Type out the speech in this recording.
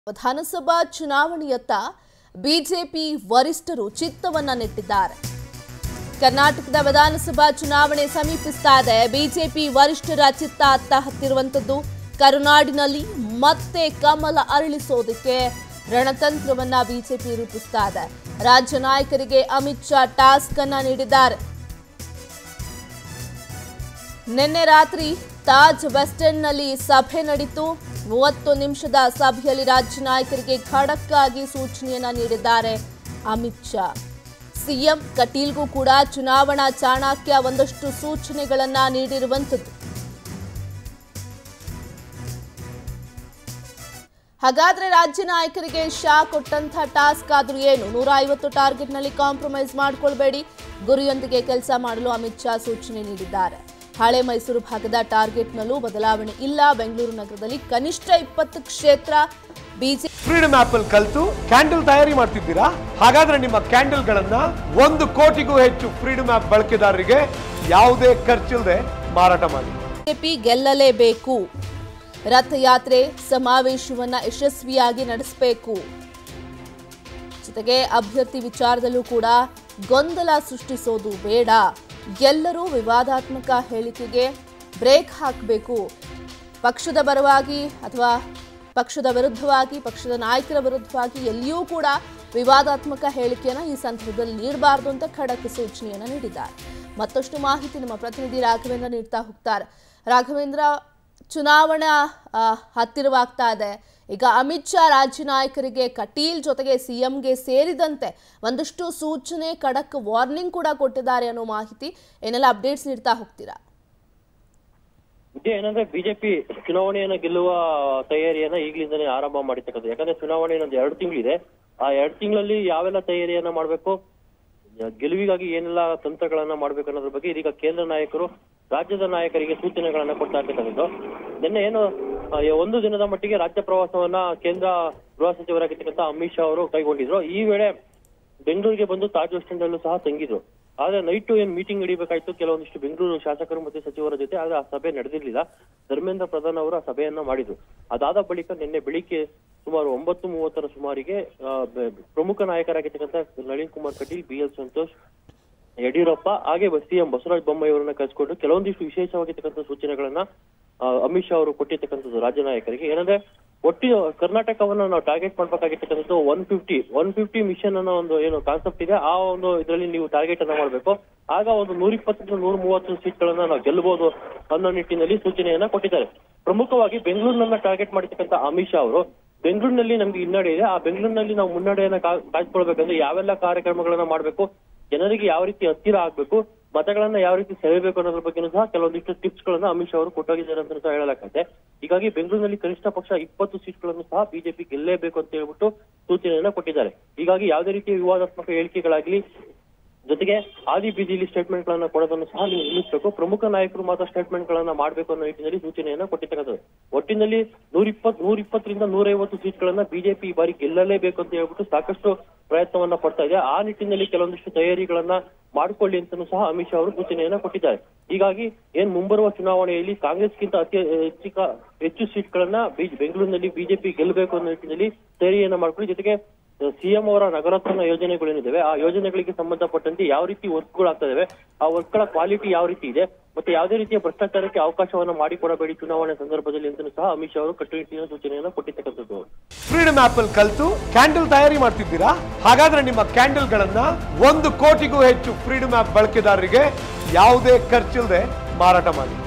ವಿಧಾನಸಭಾ ಚುನಾವಣೆಯತ್ತ ಬಿಜೆಪಿ ವರಿಷ್ಠರು ಚಿತ್ತವನ್ನ ನೆಟ್ಟಿದ್ದಾರೆ ಕರ್ನಾಟಕದ ವಿಧಾನಸಭಾ ಚುನಾವಣೆ ಸಮೀಪಿಸ್ತಾ ಇದೆ ಬಿಜೆಪಿ ವರಿಷ್ಠರ ಚಿತ್ತ ಅತ್ತ ಹತ್ತಿರುವಂತದ್ದು ಕರುನಾಡಿನಲ್ಲಿ ಮತ್ತೆ ಕಮಲ ಅರಳಿಸೋದಕ್ಕೆ ರಣತಂತ್ರವನ್ನ ಬಿಜೆಪಿ ರೂಪಿಸ್ತಾ ಇದೆ ರಾಜ್ಯ ನಾಯಕರಿಗೆ ಅಮಿತ್ ಶಾ ಟಾಸ್ಕ್ ಅನ್ನ ನೀಡಿದ್ದಾರೆ ನಿನ್ನೆ ರಾತ್ರಿ ತಾಜ್ ವೆಸ್ಟ್ ಎಂಡ್ನಲ್ಲಿ ಸಭೆ ನಡೆಯಿತು ಮೂವತ್ತು ನಿಮಿಷದ ಸಭೆಯಲ್ಲಿ ರಾಜ್ಯ ನಾಯಕರಿಗೆ ಖಡಕ್ ಆಗಿ ಸೂಚನೆಯನ್ನ ನೀಡಿದ್ದಾರೆ ಅಮಿತ್ ಶಾ ಸಿಎಂ ಕಟೀಲ್ಗೂ ಕೂಡ ಚುನಾವಣಾ ಚಾಣಕ್ಯ ಒಂದಷ್ಟು ಸೂಚನೆಗಳನ್ನ ನೀಡಿರುವಂಥದ್ದು ಹಾಗಾದ್ರೆ ರಾಜ್ಯ ನಾಯಕರಿಗೆ ಶಾ ಕೊಟ್ಟಂತ ಟಾಸ್ಕ್ ಆದ್ರೂ ಏನು ನೂರ ಐವತ್ತು ಟಾರ್ಗೆಟ್ನಲ್ಲಿ ಕಾಂಪ್ರಮೈಸ್ ಮಾಡ್ಕೊಳ್ಬೇಡಿ ಗುರಿಯೊಂದಿಗೆ ಕೆಲಸ ಮಾಡಲು ಅಮಿತ್ ಶಾ ಸೂಚನೆ ನೀಡಿದ್ದಾರೆ ಹಳೆ ಮೈಸೂರು ಭಾಗದ ಟಾರ್ಗೆಟ್ನಲ್ಲೂ ಬದಲಾವಣೆ ಇಲ್ಲ ಬೆಂಗಳೂರು ನಗರದಲ್ಲಿ ಕನಿಷ್ಠ ಇಪ್ಪತ್ತು ಕ್ಷೇತ್ರ ಬಿಜೆಪಿ ಫ್ರೀಡಮ್ ಆಪ್ ಅಲ್ಲಿ ಕಲ್ತು ಕ್ಯಾಂಡಲ್ ತಯಾರಿ ಮಾಡ್ತಿದ್ದೀರಾ ಹಾಗಾದ್ರೆ ನಿಮ್ಮ ಕ್ಯಾಂಡಲ್ ಗಳನ್ನ ಒಂದು ಕೋಟಿಗೂ ಹೆಚ್ಚು ಫ್ರೀಡಮ್ ಆಪ್ ಬಳಕೆದಾರರಿಗೆ ಯಾವುದೇ ಖರ್ಚಿಲ್ಲದೆ ಮಾರಾಟ ಮಾಡಿ ಬಿಜೆಪಿ ಗೆಲ್ಲಲೇಬೇಕು ರಥಯಾತ್ರೆ ಸಮಾವೇಶವನ್ನ ಯಶಸ್ವಿಯಾಗಿ ನಡೆಸಬೇಕು ಜೊತೆಗೆ ಅಭ್ಯರ್ಥಿ ವಿಚಾರದಲ್ಲೂ ಕೂಡ ಗೊಂದಲ ಸೃಷ್ಟಿಸೋದು ಬೇಡ ಎಲ್ಲರೂ ವಿವಾದಾತ್ಮಕ ಹೇಳಿಕೆಗೆ ಬ್ರೇಕ್ ಹಾಕಬೇಕು ಪಕ್ಷದ ಪರವಾಗಿ ಅಥವಾ ಪಕ್ಷದ ವಿರುದ್ಧವಾಗಿ ಪಕ್ಷದ ನಾಯಕರ ವಿರುದ್ಧವಾಗಿ ಎಲ್ಲಿಯೂ ಕೂಡ ವಿವಾದಾತ್ಮಕ ಹೇಳಿಕೆಯನ್ನು ಈ ಸಂದರ್ಭದಲ್ಲಿ ನೀಡಬಾರದು ಅಂತ ಖಡಕ್ ಸೂಚನೆಯನ್ನು ನೀಡಿದ್ದಾರೆ ಮತ್ತಷ್ಟು ಮಾಹಿತಿ ನಮ್ಮ ಪ್ರತಿನಿಧಿ ರಾಘವೇಂದ್ರ ನೀಡ್ತಾ ಹೋಗ್ತಾರೆ ರಾಘವೇಂದ್ರ ಚುನಾವಣಾ ಆ, ಹತ್ತಿರವಾಗ್ತಾ ಇದೆ ಈಗ ಅಮಿತ್ ಶಾ ರಾಜ್ಯ ನಾಯಕರಿಗೆ ಕಟೀಲ್ ಜೊತೆಗೆ ಸಿಎಂಗೆ ಸೇರಿದಂತೆ ಒಂದಷ್ಟು ಸೂಚನೆ ಖಡಕ್ ವಾರ್ನಿಂಗ್ ಕೂಡ ಕೊಟ್ಟಿದ್ದಾರೆ ಅನ್ನೋ ಮಾಹಿತಿ ಏನೆಲ್ಲ ಅಪ್ಡೇಟ್ಸ್ ನೀಡ್ತಾ ಹೋಗ್ತೀರಾ ವಿದ್ಯೆ ಏನಂದ್ರೆ ಬಿಜೆಪಿ ಚುನಾವಣೆಯನ್ನ ಗೆಲ್ಲುವ ತಯಾರಿಯನ್ನ ಈಗಲಿಂದನೇ ಆರಂಭ ಮಾಡಿರ್ತಕ್ಕಂಥದ್ದು ಯಾಕಂದ್ರೆ ಚುನಾವಣೆ ಇನ್ನೊಂದು ಎರಡು ತಿಂಗಳಿದೆ ಆ ಎರಡು ತಿಂಗಳಲ್ಲಿ ಯಾವೆಲ್ಲ ತಯಾರಿಯನ್ನ ಮಾಡ್ಬೇಕು ಗೆಲುವಿಗಾಗಿ ಏನೆಲ್ಲ ತಂತ್ರಗಳನ್ನ ಮಾಡ್ಬೇಕು ಅನ್ನೋದ್ರ ಬಗ್ಗೆ ಇದೀಗ ಕೇಂದ್ರ ನಾಯಕರು ರಾಜ್ಯದ ನಾಯಕರಿಗೆ ಸೂಚನೆಗಳನ್ನ ಕೊಡ್ತಾ ಇರ್ತಕ್ಕಂಥದ್ದು ನಿನ್ನೆ ಏನು ಆ, ಒಂದು ದಿನದ ಮಟ್ಟಿಗೆ ರಾಜ್ಯ ಪ್ರವಾಸವನ್ನ ಕೇಂದ್ರ ಗೃಹ ಸಚಿವರಾಗಿರ್ತಕ್ಕಂಥ ಅಮಿತ್ ಶಾ ಅವರು ಕೈಗೊಂಡಿದ್ರು ಈ ವೇಳೆ ಬೆಂಗಳೂರಿಗೆ ಬಂದು ತಾಜ್ ವೆಸ್ಟ್ ಎಂಡ್ ಅಲ್ಲೂ ಸಹ ತಂಗಿದ್ರು ಆದ್ರೆ ನೈಟ್ ಏನ್ ಮೀಟಿಂಗ್ ನಡೀಬೇಕಾಯ್ತು ಕೆಲವೊಂದಿಷ್ಟು ಬೆಂಗಳೂರು ಶಾಸಕರು ಮತ್ತೆ ಸಚಿವರ ಜೊತೆ ಆದ್ರೆ ಆ ಸಭೆ ನಡೆದಿರ್ಲಿಲ್ಲ ಧರ್ಮೇಂದ್ರ ಪ್ರಧಾನ್ ಅವರು ಆ ಸಭೆಯನ್ನ ಮಾಡಿದ್ರು ಅದಾದ ಬಳಿಕ ನಿನ್ನೆ ಬೆಳಿಗ್ಗೆ ಸುಮಾರು ಒಂಬತ್ತು ಮೂವತ್ತರ ಸುಮಾರಿಗೆ ಆ, ಬ- ಪ್ರಮುಖ ನಾಯಕರಾಗಿರ್ತಕ್ಕಂಥ ನಳಿನ್ ಕುಮಾರ್ ಕಟೀಲ್ ಬಿ ಎಲ್ ಸಂತೋಷ್ ಯಡಿಯೂರಪ್ಪ ಹಾಗೆ ಸಿಎಂ ಬಸವರಾಜ ಬೊಮ್ಮಾಯಿ ಅವರನ್ನ ಕರೆಸ್ಕೊಂಡು ಕೆಲವೊಂದಿಷ್ಟು ವಿಶೇಷವಾಗಿರ್ತಕ್ಕಂಥ ಸೂಚನೆಗಳನ್ನ ಆ, ಅಮಿತ್ ಶಾ ಅವರು ಕೊಟ್ಟಿರ್ತಕ್ಕಂಥದ್ದು ರಾಜ್ಯ ನಾಯಕರಿಗೆ ಏನಂದ್ರೆ ಒಟ್ಟಿ ಕರ್ನಾಟಕವನ್ನ ನಾವು ಟಾರ್ಗೆಟ್ ಮಾಡ್ಬೇಕಾಗಿರ್ತಕ್ಕಂಥದ್ದು one fifty one fifty mission ಅನ್ನೋ ಒಂದು ಏನು ಕಾನ್ಸೆಪ್ಟ್ ಇದೆ ಆ ಒಂದು ಇದರಲ್ಲಿ ನೀವು ಟಾರ್ಗೆಟ್ ಅನ್ನ ಮಾಡ್ಬೇಕು ಆಗ ಒಂದು ನೂರ ಇಪ್ಪತ್ತರಿಂದ ನೂರ ಮೂವತ್ತು ಸೀಟ್ಗಳನ್ನ ನಾವು ಗೆಲ್ಲಬಹುದು ಅನ್ನೋ ನಿಟ್ಟಿನಲ್ಲಿ ಸೂಚನೆಯನ್ನ ಕೊಟ್ಟಿದ್ದಾರೆ ಪ್ರಮುಖವಾಗಿ ಬೆಂಗಳೂರಿನನ್ನ ಟಾರ್ಗೆಟ್ ಮಾಡಿರ್ತಕ್ಕಂಥ ಅಮಿತ್ ಶಾ ಅವರು ಬೆಂಗಳೂರಿನಲ್ಲಿ ನಮ್ಗೆ ಹಿನ್ನಡೆ ಇದೆ ಆ ಬೆಂಗಳೂರಿನಲ್ಲಿ ನಾವು ಮುನ್ನಡೆಯನ್ನ ಕಾ- ಕಾಯ್ದುಕೊಳ್ಬೇಕಂದ್ರೆ ಯಾವೆಲ್ಲ ಕಾರ್ಯಕ್ರಮಗಳನ್ನ ಮಾಡ್ಬೇಕು ಜನರಿಗೆ ಯಾವ ರೀತಿ ಹತ್ತಿರ ಆಗ್ಬೇಕು ಮತಗಳನ್ನ ಯಾವ ರೀತಿ ಸೆಳೆಯಬೇಕು ಅನ್ನೋದ್ರ ಬಗ್ಗೆನೂ ಸಹ ಕೆಲವೊಂದಿಷ್ಟು ಟಿಪ್ಸ್ ಗಳನ್ನ ಅಮಿತ್ ಶಾ ಅವರು ಕೊಟ್ಟೋಗಿದ್ದಾರೆ ಅಂತ ಸಹ ಹೇಳಲಾಗುತ್ತೆ ಹೀಗಾಗಿ ಬೆಂಗಳೂರಿನಲ್ಲಿ ಕನಿಷ್ಠ ಪಕ್ಷ ಇಪ್ಪತ್ತು ಸೀಟ್ಗಳನ್ನು ಸಹ ಬಿಜೆಪಿ ಗೆಲ್ಲೇಬೇಕು ಅಂತ ಹೇಳ್ಬಿಟ್ಟು ಸೂಚನೆಯನ್ನ ಕೊಟ್ಟಿದ್ದಾರೆ ಹೀಗಾಗಿ ಯಾವುದೇ ರೀತಿಯ ವಿವಾದಾತ್ಮಕ ಹೇಳಿಕೆಗಳಾಗ್ಲಿ ಜೊತೆಗೆ ಆದಿ ಬೀದಿಲಿ ಸ್ಟೇಟ್ಮೆಂಟ್ ಗಳನ್ನ ಕೊಡೋದನ್ನು ಸಹ ನೀವು ನಿಲ್ಲಿಸಬೇಕು ಪ್ರಮುಖ ನಾಯಕರು ಮಾತ್ರ ಸ್ಟೇಟ್ಮೆಂಟ್ ಗಳನ್ನ ಮಾಡಬೇಕು ಅನ್ನೋ ನಿಟ್ಟಿನಲ್ಲಿ ಸೂಚನೆಯನ್ನ ಕೊಟ್ಟಿರ್ತಕ್ಕಂಥದ್ದು ಒಟ್ಟಿನಲ್ಲಿ ನೂರ ಇಪ್ಪತ್ ನೂರ ಇಪ್ಪತ್ತರಿಂದ ನೂರೈವತ್ತು ಸೀಟ್ಗಳನ್ನ ಬಿಜೆಪಿ ಈ ಬಾರಿ ಗೆಲ್ಲಲೇಬೇಕು ಅಂತ ಹೇಳ್ಬಿಟ್ಟು ಸಾಕಷ್ಟು ಪ್ರಯತ್ನವನ್ನ ಪಡ್ತಾ ಇದೆ ಆ ನಿಟ್ಟಿನಲ್ಲಿ ಕೆಲವೊಂದಿಷ್ಟು ತಯಾರಿಗಳನ್ನ ಮಾಡಿಕೊಳ್ಳಿ ಅಂತಾನೂ ಸಹ ಅಮಿತ್ ಶಾ ಅವರು ಸೂಚನೆಯನ್ನ ಕೊಟ್ಟಿದ್ದಾರೆ ಹೀಗಾಗಿ ಏನ್ ಮುಂಬರುವ ಚುನಾವಣೆಯಲ್ಲಿ ಕಾಂಗ್ರೆಸ್ಗಿಂತ ಅತಿ ಹೆಚ್ಚಿಕ ಹೆಚ್ಚು ಸೀಟ್ಗಳನ್ನ ಬಿ- ಬೆಂಗಳೂರಿನಲ್ಲಿ ಬಿಜೆಪಿ ಗೆಲ್ಲಬೇಕು ಅನ್ನೋ ನಿಟ್ಟಿನಲ್ಲಿ ತಯಾರಿಯನ್ನ ಮಾಡ್ಕೊಳ್ಳಿ ಜೊತೆಗೆ ಸಿಎಂ ಅವರ ನಗರೋತ್ಥಾನ ಯೋಜನೆಗಳೇನಿದಾವೆ ಆ ಯೋಜನೆಗಳಿಗೆ ಸಂಬಂಧಪಟ್ಟಂತೆ ಯಾವ ರೀತಿ ವರ್ಕ್ಗಳಾಗ್ತಾ ಇದಾವೆ ಆ ವರ್ಕ್ಗಳ ಕ್ವಾಲಿಟಿ ಯಾವ ರೀತಿ ಇದೆ ಮತ್ತೆ ಯಾವುದೇ ರೀತಿಯ ಭ್ರಷ್ಟಾಚಾರಕ್ಕೆ ಅವಕಾಶವನ್ನ ಮಾಡಿಕೊಡಬೇಡಿ ಚುನಾವಣೆ ಸಂದರ್ಭದಲ್ಲಿ ಅಂತಲೂ ಸಹ ಅಮಿತ್ ಶಾ ಅವರು ಕಟ್ಟುನಿಟ್ಟಿನ ಸೂಚನೆಯನ್ನ ಕೊಟ್ಟಿರ್ತಕ್ಕಂಥದ್ದು ಫ್ರೀಡಮ್ ಆಪ್ ಅಲ್ಲಿ ಕಲ್ತು ಕ್ಯಾಂಡಲ್ ತಯಾರಿ ಮಾಡ್ತಿದ್ದೀರಾ ಹಾಗಾದ್ರೆ ನಿಮ್ಮ ಕ್ಯಾಂಡಲ್ ಗಳನ್ನ ಒಂದು ಕೋಟಿಗೂ ಹೆಚ್ಚು ಫ್ರೀಡಮ್ ಆಪ್ ಬಳಕೆದಾರರಿಗೆ ಯಾವುದೇ ಖರ್ಚಿಲ್ಲದೆ ಮಾರಾಟ ಮಾಡಿ